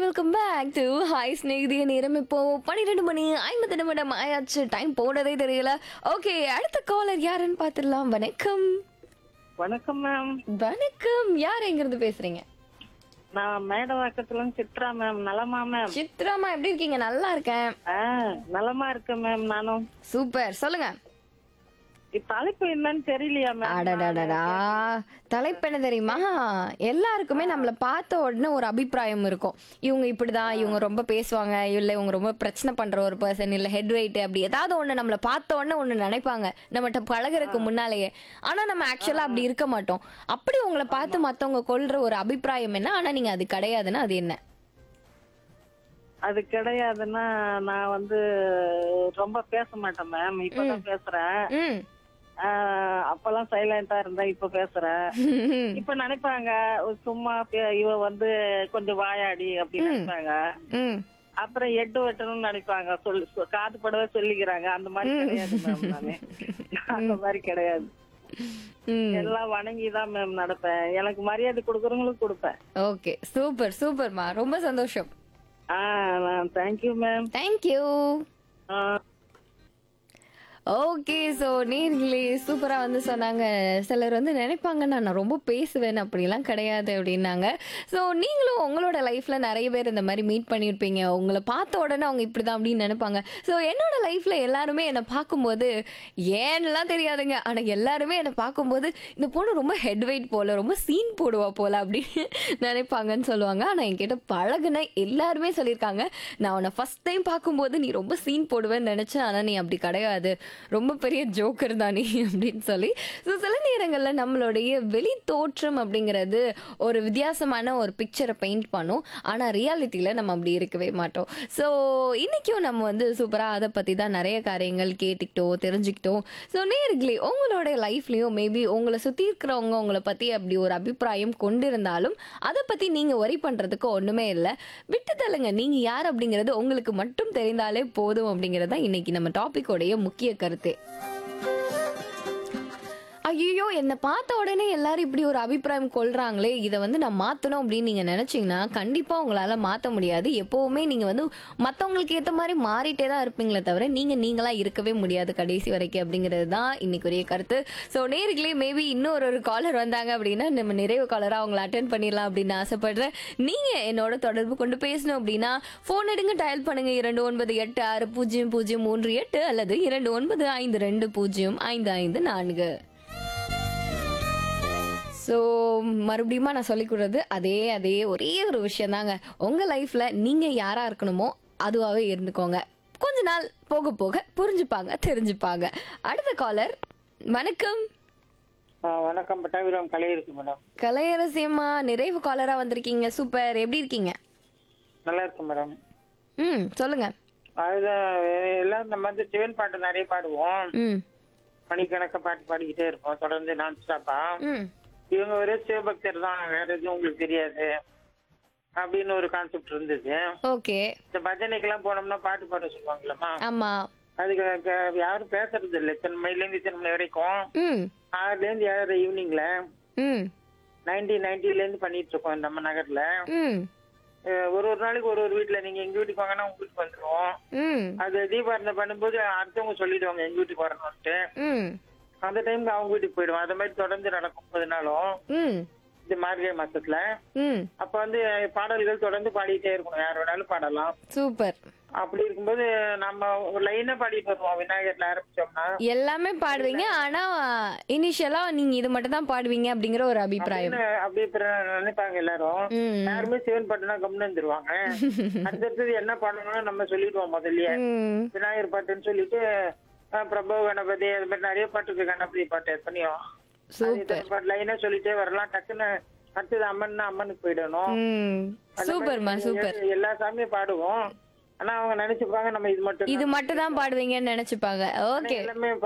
Welcome back to hi ஸ்நேகிதிய நேரம் இப்போ பன்னிரெண்டு மணி ஐம்பது நிமிடம் ஆயாச்சு டைம் போனதே தெரியல ஓகே அடுத்த காலர் யாருன்னு பார்த்துடலாம் வணக்கம் வணக்கம் மேம் வணக்கம் யார் எங்க இருந்து பேசுறீங்க நான் மேடவாக்கத்துல இருந்து சித்ரா மேம் நலமா மேம் சித்ராமா எப்படி இருக்கீங்க நல்லா இருக்கேன் ஆ நலமா இருக்கேன் மேம் நானும் சூப்பர் சொல்லுங்க இப்ப தலைப்பு என்னன்னு தெரியலையா மேம் அடடடடா தலைப்பு என்ன தெரியுமா எல்லாருக்குமே நம்மள பார்த்த உடனே ஒரு அபிப்பிராயம் இருக்கும் இவங்க இப்படிதான் இவங்க ரொம்ப பேசுவாங்க இல்ல இவங்க ரொம்ப பிரச்சனை பண்ற ஒரு பர்சன் இல்ல ஹெட் வெயிட் அப்படி ஏதாவது ஒண்ணு நம்மள பார்த்த உடனே ஒண்ணு நினைப்பாங்க நம்மகிட்ட பழகுறதுக்கு முன்னாலேயே ஆனா நம்ம ஆக்சுவலா அப்படி இருக்க மாட்டோம் அப்படி உங்களை பார்த்து மத்தவங்க கொள்ற ஒரு அபிப்பிராயம் என்ன ஆனா நீங்க அது கிடையாதுன்னா அது என்ன அது கிடையாதுன்னா நான் வந்து ரொம்ப பேச மாட்டேன் மேம் இப்பதான் பேசுறேன் ம் ஆ, அப்பெல்லாம் சைலண்டா இருந்தேன் இப்ப பேசுறேன் இப்ப நினைப்பாங்க சும்மா பே- இவ வந்து கொஞ்சம் வாயாடி அப்படின்னு நினைப்பாங்க ம் அப்புறம் எட்டு வெட்டணும்னு நினைப்பாங்க சொல்லி சொ- காது படவே சொல்லிக்கிறாங்க அந்த மாதிரி கிடையாது மேம் நானு அந்த மாதிரி கிடையாது ம் எல்லாம் வணங்கிதான் மேம் நடப்பேன் எனக்கு மரியாதை கொடுக்கறவங்களுக்கு கொடுப்பேன் ஓகே சூப்பர் சூப்பர்மா ரொம்ப சந்தோஷம் ஆ thank you ma'am thank you okay so நீங்களே சூப்பராக வந்து சொன்னாங்க சிலர் வந்து நினைப்பாங்க நான் ரொம்ப பேசுவேன் அப்படிலாம் கிடையாது அப்படின்னாங்க ஸோ நீங்களும் உங்களோட லைஃப்பில் நிறைய பேர் இந்த மாதிரி மீட் பண்ணியிருப்பீங்க உங்களை பார்த்த உடனே அவங்க இப்படி தான் அப்படின்னு நினைப்பாங்க ஸோ என்னோட லைஃப்பில் எல்லாருமே என்னை பார்க்கும்போது ஏன்னுலாம் தெரியாதுங்க ஆனால் எல்லாருமே என்னை பார்க்கும்போது இந்த பொண்ணு ரொம்ப ஹெட் வெயிட் போல ரொம்ப சீன் போடுவா போல அப்படின்னு நினைப்பாங்கன்னு சொல்லுவாங்க ஆனால் என்கிட்ட பழகுன எல்லாருமே சொல்லியிருக்காங்க நான் உன்னை ஃபர்ஸ்ட் டைம் பார்க்கும்போது நீ ரொம்ப சீன் போடுவேன்னு நினச்சேன் ஆனால் நீ அப்படி கிடையாது ரொம்ப பெரிய ஜோக்கர் தான் நீ அப்படின்னு சொல்லி ஸோ சில நேரங்களில் நம்மளுடைய வெளி தோற்றம் அப்படிங்கிறது ஒரு வித்தியாசமான ஒரு பிக்சரை பெயிண்ட் பண்ணும் ஆனால் ரியாலிட்டியில் நம்ம அப்படி இருக்கவே மாட்டோம் ஸோ இன்றைக்கும் நம்ம வந்து சூப்பராக அதை பற்றி தான் நிறைய காரியங்கள் கேட்டுக்கிட்டோம் தெரிஞ்சுக்கிட்டோம் ஸோ நேர்களே உங்களோட லைஃப்லேயும் மேபி உங்களை சுற்றி இருக்கிறவங்க உங்களை பற்றி அப்படி ஒரு அபிப்பிராயம் கொண்டிருந்தாலும் அதை பற்றி நீங்கள் ஒரி பண்ணுறதுக்கு ஒன்றுமே இல்லை விட்டு தள்ளுங்க நீங்கள் யார் அப்படிங்கிறது உங்களுக்கு மட்டும் தெரிந்தாலே போதும் அப்படிங்கிறது தான் இன்னைக்கு நம்ம டாபிக்கோடைய முக்கிய கருத்து ஐயோ என்னை பார்த்த உடனே எல்லாரும் இப்படி ஒரு அபிப்பிராயம் கொள்றாங்களே இதை வந்து நான் மாற்றணும் அப்படின்னு நீங்கள் நினச்சிங்கன்னா கண்டிப்பாக உங்களால் மாற்ற முடியாது எப்போவுமே நீங்கள் வந்து மற்றவங்களுக்கு ஏற்ற மாதிரி மாறிட்டே தான் இருப்பீங்களே தவிர நீங்கள் நீங்களாக இருக்கவே முடியாது கடைசி வரைக்கும் அப்படிங்கிறது தான் இன்னைக்குரிய கருத்து ஸோ நேர்களே மேபி இன்னொரு ஒரு காலர் வந்தாங்க அப்படின்னா நம்ம நிறைவு காலராக அவங்கள அட்டன் பண்ணிடலாம் அப்படின்னு ஆசைப்படுறேன் நீங்கள் என்னோட தொடர்பு கொண்டு பேசணும் அப்படின்னா ஃபோன் எடுங்க டயல் பண்ணுங்க இரண்டு ஒன்பது எட்டு ஆறு பூஜ்ஜியம் பூஜ்ஜியம் மூன்று எட்டு அல்லது இரண்டு ஒன்பது ஐந்து ரெண்டு பூஜ்ஜியம் ஐந்து ஐந்து நான்கு ஸோ மறுபடியும் நான் சொல்லிக் கொடுறது அதே அதே ஒரே ஒரு விஷயம் தாங்க உங்கள் லைஃப்பில் நீங்கள் யாராக இருக்கணுமோ அதுவாகவே இருந்துக்கோங்க கொஞ்ச நாள் போக போக புரிஞ்சுப்பாங்க தெரிஞ்சுப்பாங்க அடுத்த காலர் வணக்கம் வணக்கம் பட்டாபிராம் கலை இருக்கு மேடம் கலையரசியம்மா நிறைவு காலராக வந்திருக்கீங்க சூப்பர் எப்படி இருக்கீங்க நல்லா இருக்கு மேடம் ம் சொல்லுங்க அதுதான் எல்லாம் நம்ம வந்து சிவன் பாட்டு நிறைய பாடுவோம் ம் மணிக்கணக்க பாட்டு பாடிக்கிட்டே இருப்போம் தொடர்ந்து நான் ஸ்டாப்பா ம் இவங்க ஒரே சிவபக்தர் தான் வேற எதுவும் உங்களுக்கு தெரியாது அப்படின்னு ஒரு கான்செப்ட் இருந்தது ஓகே இந்த பஜனைக்கெல்லாம் போனோம்னா பாட்டு பாட சொல்லுவாங்களம்மா ஆமாம் அதுக்கு க- யாரும் பேசுறது இல்லை இத்தனை மணில இருந்து இத்தனை மணி வரைக்கும் ம் ஆறுல இருந்து ஏழரை ஈவினிங்ல ம் நைன்டீன் நைன்டில இருந்து பண்ணிட்டு இருக்கோம் நம்ம நகர்ல ம் அஹ் ஒரு ஒரு நாளைக்கு ஒரு ஒரு வீட்டுல நீங்க எங்க வீட்டுக்கு வாங்கன்னா உங்க வீட்டுக்கு வந்துருவோம் ம் அது தீபாவளி பண்ணும்போது அடுத்தவங்க சொல்லிடுவாங்க எங்க வீட்டுக்கு வரணும்ட்டு ம் அந்த டைம்க்கு அவங்க வீட்டுக்கு போயிடுவோம் அந்த மாதிரி தொடர்ந்து நடக்கும் முப்பது நாளும் ம் இந்த மார்கழி மாசத்துல ம் அப்ப வந்து பாடல்கள் தொடர்ந்து பாடிட்டே இருக்கணும் யார் வேணாலும் பாடலாம் சூப்பர் அப்படி இருக்கும்போது நம்ம ஒரு லைனா பாடிட்டு வருவோம் விநாயகர்ல ஆரம்பிச்சோம்னா எல்லாமே பாடுவீங்க ஆனா இனிஷியலா நீங்க இது மட்டும் தான் பாடுவீங்க அப்படிங்கிற ஒரு அபிப்பிராயம் அப்படின்னு அப்படியே பிற- நினைப்பாங்க எல்லாரும் ம். யாருமே சிவன் பாட்டுனா கம்னு வந்துருவாங்க அடுத்தது என்ன பண்ணணும்னு நம்ம சொல்லிடுவோம் முதல்லயே ம், விநாயகர் பாட்டுன்னு சொல்லிட்டு அஹ், பிரபு கணபதி அது மாதிரி நிறைய பாட்டு இருக்கு கணபதி பாட்டு எத்தனையோ சூப்பர் லைனா சொல்லிட்டே வரலாம் டக்குன்னு அடுத்தது அம்மன்னா அம்மனுக்கு போயிடணும் ம் அந்த சூப்பர்மா மாதிரி சூப்பர் எல்லா- எல்லா சாமியும் பாடுவோம் ஆனா அவங்க நினைச்சுப்பாங்க நம்ம இது மட்டும் இது மட்டும் தான் பாடுவீங்கன்னு நினைச்சுப்பாங்க ஓகே எல்லாமே